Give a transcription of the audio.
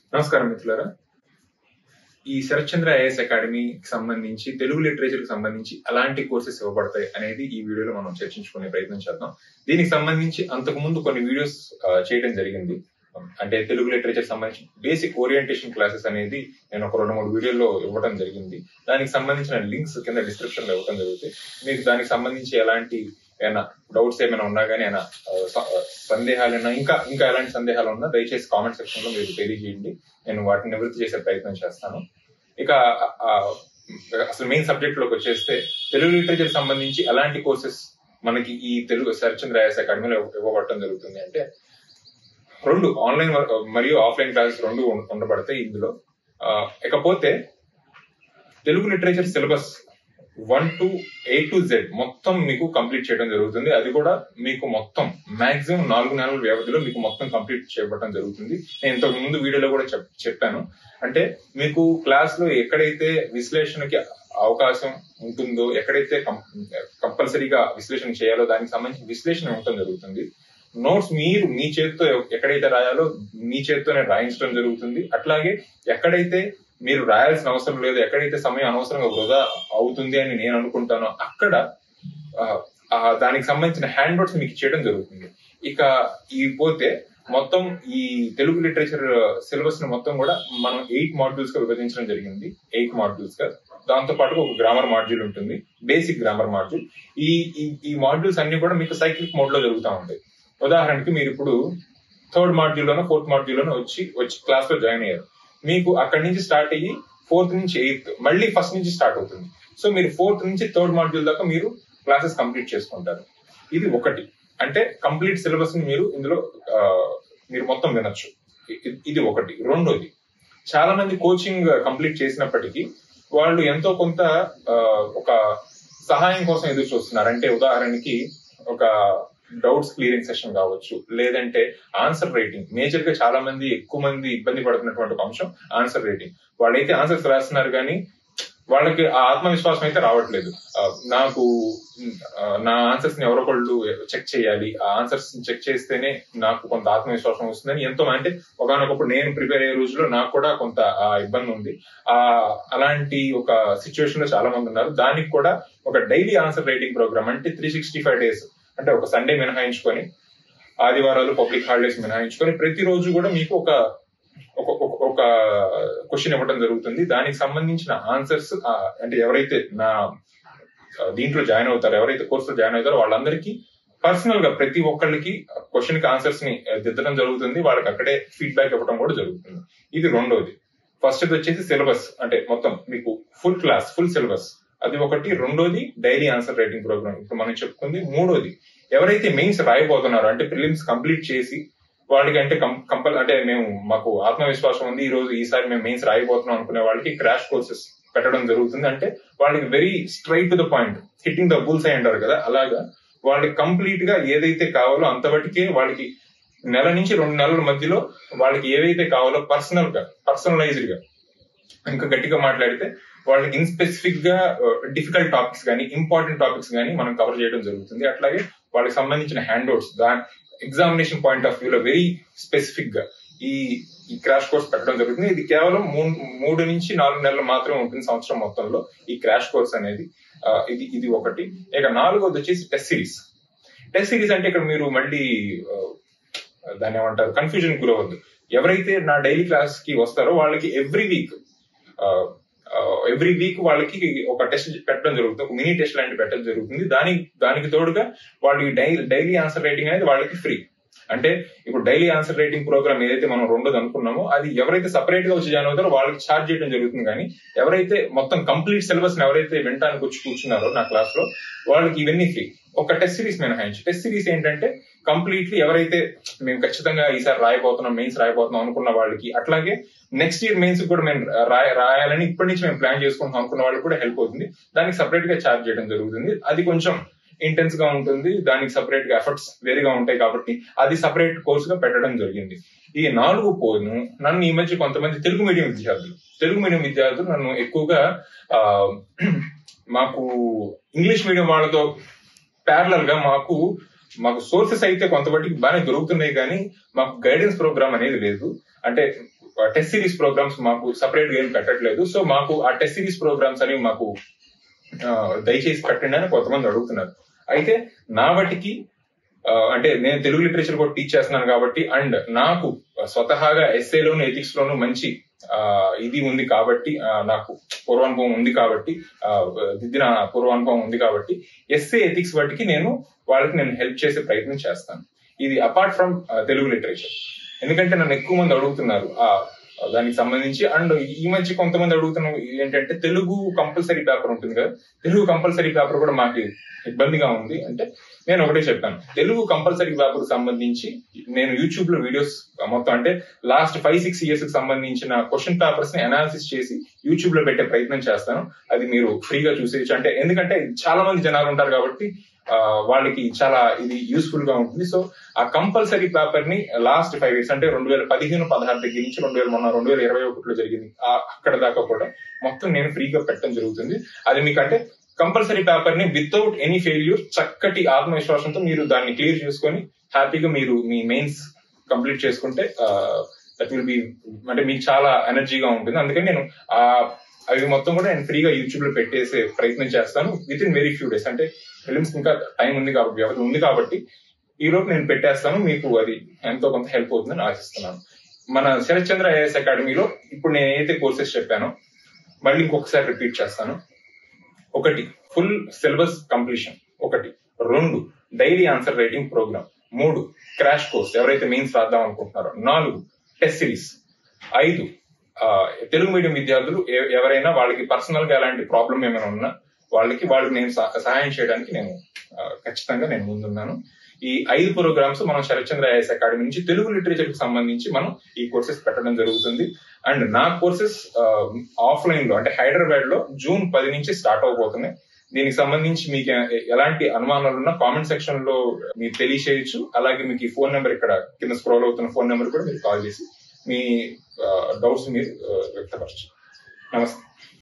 నమస్కారం మిత్రులారా ఈ శరత్చంద్ర ఐఏఎస్ అకాడమీకి సంబంధించి తెలుగు లిటరేచర్ కి సంబంధించి అలాంటి కోర్సెస్ ఇవ్వబడతాయి అనేది ఈ వీడియోలో మనం చర్చించుకునే ప్రయత్నం చేద్దాం దీనికి సంబంధించి అంతకు ముందు కొన్ని వీడియోస్ చేయడం జరిగింది అంటే తెలుగు లిటరేచర్ సంబంధించి బేసిక్ ఓరియంటేషన్ క్లాసెస్ అనేది నేను ఒక రెండు మూడు వీడియోల్లో ఇవ్వడం జరిగింది దానికి సంబంధించిన లింక్స్ కింద డిస్క్రిప్షన్ లో ఇవ్వడం జరుగుతుంది మీకు దానికి సంబంధించి ఎలాంటి ఏమైనా డౌట్స్ ఏమైనా ఉన్నా కానీ ఏమైనా సందేహాలైనా ఇంకా ఇంకా ఎలాంటి సందేహాలు ఉన్నా దయచేసి కామెంట్ సెక్షన్ లో మీరు తెలియజేయండి నేను వాటిని నివృత్తి చేసే ప్రయత్నం చేస్తాను ఇక ఆ, అసలు మెయిన్ సబ్జెక్ట్ లోకి వచ్చేస్తే తెలుగు లిటరేచర్ సంబంధించి ఎలాంటి కోర్సెస్ మనకి ఈ తెలుగు శరత్చంద్ర ఐఎస్ అకాడమీలో ఇవ్వబడటం జరుగుతుంది అంటే రెండు ఆన్లైన్ మరియు ఆఫ్లైన్ క్లాసెస్ రెండు ఉం- ఉండబడతాయి ఇందులో ఆ, ఇకపోతే Telugu literature syllabus one to A to Z మొత్తం మీకు కంప్లీట్ చేయడం జరుగుతుంది అది కూడా మీకు మొత్తం మాక్సిమం నాలుగు నెలల వ్యవధిలో మీకు మొత్తం కంప్లీట్ చేయబడటం జరుగుతుంది నేను ఇంతకు ముందు వీడియోలో కూడా చెప్- చెప్పాను అంటే మీకు క్లాస్ లో ఎక్కడైతే విశ్లేషణకి అవకాశం ఉంటుందో ఎక్కడైతే కంపల్సరీగా విశ్లేషణ చేయాలో దానికి సంబంధించి విశ్లేషణ ఉండటం జరుగుతుంది నోట్స్ మీరు మీ చేతితో ఎక్కడైతే రాయాలో మీ చేతితోనే రాయించడం జరుగుతుంది అట్లాగే ఎక్కడైతే మీరు రాయాల్సిన అవసరం లేదు ఎక్కడైతే సమయం అనవసరంగా వృధా అవుతుంది అని నేను అనుకుంటానో అక్కడ ఆ, ఆ, దానికి సంబంధించిన హ్యాండ్ నోట్స్ మీకు ఇచ్చేయడం జరుగుతుంది ఇక ఈ పోతే మొత్తం ఈ తెలుగు లిటరేచర్ సిలబస్ ను మొత్తం కూడా మనం ఎయిట్ మాడ్యూల్స్ గా విభజించడం జరిగింది ఎయిట్ మాడ్యూల్స్ గా దాంతో పాటు ఒక గ్రామర్ మాడ్యూల్ ఉంటుంది బేసిక్ గ్రామర్ మాడ్యూల్ ఈ ఈ- ఈ మాడ్యూల్స్ అన్ని కూడా మీకు సైక్లిక్ మోడ్ లో జరుగుతూ ఉంటాయి ఉదాహరణకి మీరు ఇప్పుడు థర్డ్ మాడ్యూల్ లోనో ఫోర్త్ మాడ్యూల్ లోనో వచ్చి వచ్చి క్లాస్ లో జాయిన్ అయ్యారు మీకు అక్కడి నుంచి స్టార్ట్ అయ్యి ఫోర్త్ నుంచి ఎయిత్ మళ్ళీ ఫస్ట్ నుంచి స్టార్ట్ అవుతుంది సో మీరు ఫోర్త్ నుంచి థర్డ్ మాడ్యూల్ దాకా మీరు క్లాసెస్ కంప్లీట్ చేసుకుంటారు ఇది ఒకటి అంటే కంప్లీట్ సిలబస్ ని మీరు ఇందులో ఆ, మీరు మొత్తం వినొచ్చు ఇ- ఇది ఒకటి రెండోది చాలా మంది కోచింగ్ కంప్లీట్ చేసినప్పటికీ వాళ్ళు ఎంతో కొంత ఆ, ఒక సహాయం కోసం ఎదురు చూస్తున్నారు అంటే ఉదాహరణకి ఒక డౌట్స్ క్లియరింగ్ సెషన్ కావచ్చు లేదంటే ఆన్సర్ రైటింగ్ మేజర్ గా చాలా మంది ఎక్కువ మంది ఇబ్బంది పడుతున్నటువంటి ఒక అంశం ఆన్సర్ రైటింగ్ వాళ్ళైతే ఆన్సర్స్ రాస్తున్నారు కానీ వాళ్ళకి ఆ ఆత్మవిశ్వాసం అయితే రావట్లేదు ఆ, నాకు ఆ, నా ఆన్సర్స్ ని ఎవరొకళ్ళు చెక్ చేయాలి ఆ ఆన్సర్స్ చెక్ చేస్తేనే నాకు కొంత ఆత్మవిశ్వాసం వస్తుందని ఎంతో అంటే ఒకనొకప్పుడు నేను ప్రిపేర్ అయ్యే రోజులో నాకు కూడా కొంత ఆ ఇబ్బంది ఉంది ఆ అలాంటి ఒక సిచ్యువేషన్ లో చాలా మంది ఉన్నారు దానికి కూడా ఒక డైలీ ఆన్సర్ రైటింగ్ ప్రోగ్రామ్ అంటే త్రీ సిక్స్టీ ఫైవ్ డేస్ అంటే ఒక సండే మినహాయించుకొని ఆదివారాలు పబ్లిక్ హాలిడేస్ మినహాయించుకొని ప్రతిరోజు కూడా మీకు ఒక ఒక ఒక- ఒక క్వశ్చన్ ఇవ్వడం జరుగుతుంది దానికి సంబంధించిన ఆన్సర్స్ అంటే ఎవరైతే నా ఆ, దీంట్లో జాయిన్ అవుతారో ఎవరైతే కోర్సులో జాయిన్ అవుతారో వాళ్ళందరికీ పర్సనల్ గా ప్రతి ఒక్కళ్ళకి క్వశ్చన్ కి ఆన్సర్స్ ని ఆ, దిద్దడం జరుగుతుంది వాళ్ళకి అక్కడే ఫీడ్బ్యాక్ ఇవ్వడం కూడా జరుగుతుంది ఇది రెండోది ఫస్ట్ వచ్చేసి సిలబస్ అంటే మొత్తం మీకు ఫుల్ క్లాస్ ఫుల్ సిలబస్ అది ఒకటి రెండోది డైలీ ఆన్సర్ రైటింగ్ ప్రోగ్రామ్ ఇప్పుడు మనం చెప్పుకుంది మూడోది ఎవరైతే మెయిన్స్ రాయబోతున్నారో అంటే ప్రిలిమ్స్ కంప్లీట్ చేసి వాళ్ళకి అంటే కంపల్ అంటే మేము మాకు ఆత్మవిశ్వాసం ఉంది ఈ రోజు ఈసారి మేము మెయిన్స్ రాయబోతున్నాం అనుకునే వాళ్ళకి క్రాష్ కోర్సెస్ పెట్టడం జరుగుతుంది అంటే వాళ్ళకి very straight to the point hitting the bull's eye అంటారు కదా అలాగా వాళ్ళకి కంప్లీట్ గా ఏదైతే కావాలో అంతవరకే వాళ్ళకి నెల నుంచి రెండు నెలల మధ్యలో వాళ్ళకి ఏవైతే కావాలో పర్సనల్ గా పర్సనలైజ్డ్ గా ఇంకా గట్టిగా మాట్లాడితే వాళ్ళకి ఇన్ స్పెసిఫిక్ గా డిఫికల్ట్ టాపిక్స్ కానీ ఇంపార్టెంట్ టాపిక్స్ కానీ మనం కవర్ చేయడం జరుగుతుంది అట్లాగే వాళ్ళకి సంబంధించిన హ్యాండ్ అవుట్స్ దాని ఎగ్జామినేషన్ పాయింట్ ఆఫ్ వ్యూ లో వెరీ స్పెసిఫిక్ గా ఈ ఈ క్రాష్ కోర్స్ పెట్టడం జరుగుతుంది ఇది కేవలం మూ- మూడు నుంచి నాలుగు నెలలు మాత్రమే ఉంటుంది సంవత్సరం మొత్తంలో ఈ క్రాష్ కోర్స్ అనేది ఆ, ఇది ఇది ఒకటి ఇక నాలుగోది వచ్చేసి టెస్ట్ సిరీస్ టెస్ట్ సిరీస్ అంటే ఇక్కడ మీరు మళ్ళీ ఆ, దాన్ని ఏమంటారు కన్ఫ్యూజన్ గురవద్దు ఎవరైతే నా డైలీ క్లాస్ కి వస్తారో వాళ్ళకి ఎవ్రీ వీక్ ఎవ్రీ వీక్ వాళ్ళకి ఒక టెస్ట్ పెట్టడం జరుగుతుంది ఒక మినీ టెస్ట్ లాంటి పెట్టడం జరుగుతుంది దానికి దానికి తోడుగా వాళ్ళకి డైలీ డైలీ ఆన్సర్ రైటింగ్ అనేది వాళ్ళకి ఫ్రీ అంటే ఇప్పుడు డైలీ ఆన్సర్ రైటింగ్ ప్రోగ్రామ్ ఏదైతే మనం రెండోది అనుకున్నామో అది ఎవరైతే సపరేట్ గా వచ్చి జాయిన్ అవుతారో వాళ్ళకి ఛార్జ్ చేయడం జరుగుతుంది కానీ ఎవరైతే మొత్తం కంప్లీట్ సిలబస్ ఎవరైతే వినటానికి వచ్చి కూర్చున్నారో నా క్లాస్ లో వాళ్ళకి ఇవన్నీ ఫ్రీ ఒక టెస్ట్ సిరీస్ మినహాయించి టెస్ట్ సిరీస్ ఏంటంటే కంప్లీట్లీ ఎవరైతే మేము ఖచ్చితంగా ఈసారి రాయబోతున్నాం మెయిన్స్ రాయబోతున్నాం అనుకున్న వాళ్ళకి అట్లాగే నెక్స్ట్ ఇయర్ మెయిన్స్ కూడా మేము రాయ రాయాలని ఇప్పటి నుంచి మేము ప్లాన్ చేసుకుంటాం అనుకున్న వాళ్ళకి కూడా హెల్ప్ అవుతుంది దానికి సపరేట్ గా ఛార్జ్ చేయడం జరుగుతుంది అది కొంచెం ఇంటెన్స్ గా ఉంటుంది దానికి సపరేట్ గా ఎఫర్ట్స్ వేరుగా ఉంటాయి కాబట్టి అది సపరేట్ కోర్స్ గా పెట్టడం జరిగింది ఈ నాలుగు పోను నన్ను ఈ మధ్య కొంతమంది తెలుగు మీడియం విద్యార్థులు తెలుగు మీడియం విద్యార్థులు నన్ను ఎక్కువగా ఆ, మాకు ఇంగ్లీష్ మీడియం వాళ్ళతో ప్యారలల్ గా మాకు మాకు సోర్సెస్ అయితే కొంతవరకు బాగానే దొరుకుతున్నాయి కానీ మాకు గైడెన్స్ ప్రోగ్రామ్ అనేది లేదు అంటే టెస్ట్ సిరీస్ ప్రోగ్రామ్స్ మాకు సపరేట్ గా ఏం పెట్టట్లేదు సో మాకు ఆ టెస్ట్ సిరీస్ ప్రోగ్రామ్స్ అనేవి మాకు ఆ, దయచేసి పెట్టండి అని కొంతమంది అడుగుతున్నారు అయితే నా వాటికి ఆ, అంటే నేను తెలుగు లిటరేచర్ కూడా టీచ్ చేస్తున్నాను కాబట్టి అండ్ నాకు స్వతహాగా ఎస్ఏలోను ఎథిక్స్ లోను మంచి ఆ, ఇది ఉంది కాబట్టి ఆ, నాకు పూర్వానుభవం ఉంది కాబట్టి ఆ, దిద్దిన పూర్వానుభవం ఉంది కాబట్టి ఎస్ఏ ఎథిక్స్ వాటికి నేను వాళ్ళకి నేను హెల్ప్ చేసే ప్రయత్నం చేస్తాను ఇది అపార్ట్ ఫ్రమ్ తెలుగు లిటరేచర్ ఎందుకంటే నన్ను ఎక్కువ మంది అడుగుతున్నారు ఆ దానికి సంబంధించి అండ్ ఈ మధ్య కొంతమంది అడుగుతున్న ఏంటంటే తెలుగు కంపల్సరీ పేపర్ ఉంటుంది కదా తెలుగు కంపల్సరీ పేపర్ కూడా మాకు ఇబ్బందిగా ఉంది అంటే నేను ఒకటే చెప్పాను తెలుగు కంపల్సరీ పేపర్ సంబంధించి నేను యూట్యూబ్ లో వీడియోస్ మొత్తం అంటే లాస్ట్ ఫైవ్ సిక్స్ ఇయర్స్ కి సంబంధించిన క్వశ్చన్ పేపర్స్ ని అనాలిసిస్ చేసి యూట్యూబ్ లో పెట్టే ప్రయత్నం చేస్తాను అది మీరు ఫ్రీగా చూసేయచ్చు అంటే ఎందుకంటే చాలా మంది జనాలు ఉంటారు కాబట్టి ఆ, వాళ్ళకి చాలా ఇది యూస్ఫుల్ గా ఉంటుంది సో ఆ కంపల్సరీ పేపర్ ని లాస్ట్ ఫైవ్ ఇయర్స్ అంటే రెండు వేల పదిహేను పదహారు దగ్గర నుంచి రెండు వేల మొన్న రెండు వేల ఇరవై ఒకటిలో జరిగింది ఆ అక్కడ దాకా కూడా మొత్తం నేను ఫ్రీగా పెట్టడం జరుగుతుంది అది మీకు అంటే కంపల్సరీ పేపర్ ని వితౌట్ ఎనీ ఫెయిల్యూర్ చక్కటి ఆత్మవిశ్వాసంతో మీరు దాన్ని క్లియర్ చేసుకొని హ్యాపీగా మీరు మీ మెయిన్స్ కంప్లీట్ చేసుకుంటే దట్ విల్ బి అంటే మీకు చాలా ఎనర్జీగా ఉంటుంది అందుకని నేను ఆ అవి మొత్తం కూడా నేను ఫ్రీగా యూట్యూబ్ లో పెట్టేసే ప్రయత్నం చేస్తాను within very few days అంటే ఫిల్మ్స్ ఇంకా టైం ఉంది కాబట్టి వ్యవధి ఉంది కాబట్టి ఈ లోపు నేను పెట్టేస్తాను మీకు అది ఎంతో కొంత హెల్ప్ అవుతుందని ఆశిస్తున్నాను మన శరత్ చంద్ర ఐఏఎస్ అకాడమీలో ఇప్పుడు నేను ఏదైతే కోర్సెస్ చెప్పానో మళ్ళీ ఇంకొకసారి రిపీట్ చేస్తాను ఒకటి ఫుల్ సిలబస్ కంప్లీషన్ ఒకటి రెండు డైలీ ఆన్సర్ రైటింగ్ ప్రోగ్రామ్ మూడు క్రాష్ కోర్స్ ఎవరైతే మెయిన్స్ రాద్దాం అనుకుంటున్నారో నాలుగు టెస్ట్ సిరీస్ ఐదు ఆ, తెలుగు మీడియం విద్యార్థులు ఎ- ఎవరైనా వాళ్ళకి పర్సనల్ గా ఎలాంటి ప్రాబ్లం ఏమైనా ఉన్నా వాళ్ళకి వాళ్ళకి నేను సహ- సహాయం చేయడానికి నేను ఆ, ఖచ్చితంగా నేను ముందున్నాను ఈ ఐదు ప్రోగ్రామ్స్ మనం శరత్చంద్ర ఐఎస్ అకాడమీ నుంచి తెలుగు లిటరేచర్ కి సంబంధించి మనం ఈ కోర్సెస్ పెట్టడం జరుగుతుంది అండ్ నా కోర్సెస్ ఆఫ్లైన్ లో అంటే హైదరాబాద్ లో జూన్ పది నుంచి స్టార్ట్ అవబోతున్నాయి దీనికి సంబంధించి మీకు ఎ- ఎలాంటి అనుమానాలు ఉన్నా కామెంట్ సెక్షన్ లో మీరు తెలియచేయచ్చు అలాగే మీకు ఈ ఫోన్ నెంబర్ ఇక్కడ కింద స్క్రోల్ అవుతున్న ఫోన్ నెంబర్ కూడా మీరు కాల్ చేసి మీ డౌట్స్ మీరు ఆ, వ్యక్తపరచు నమస్తే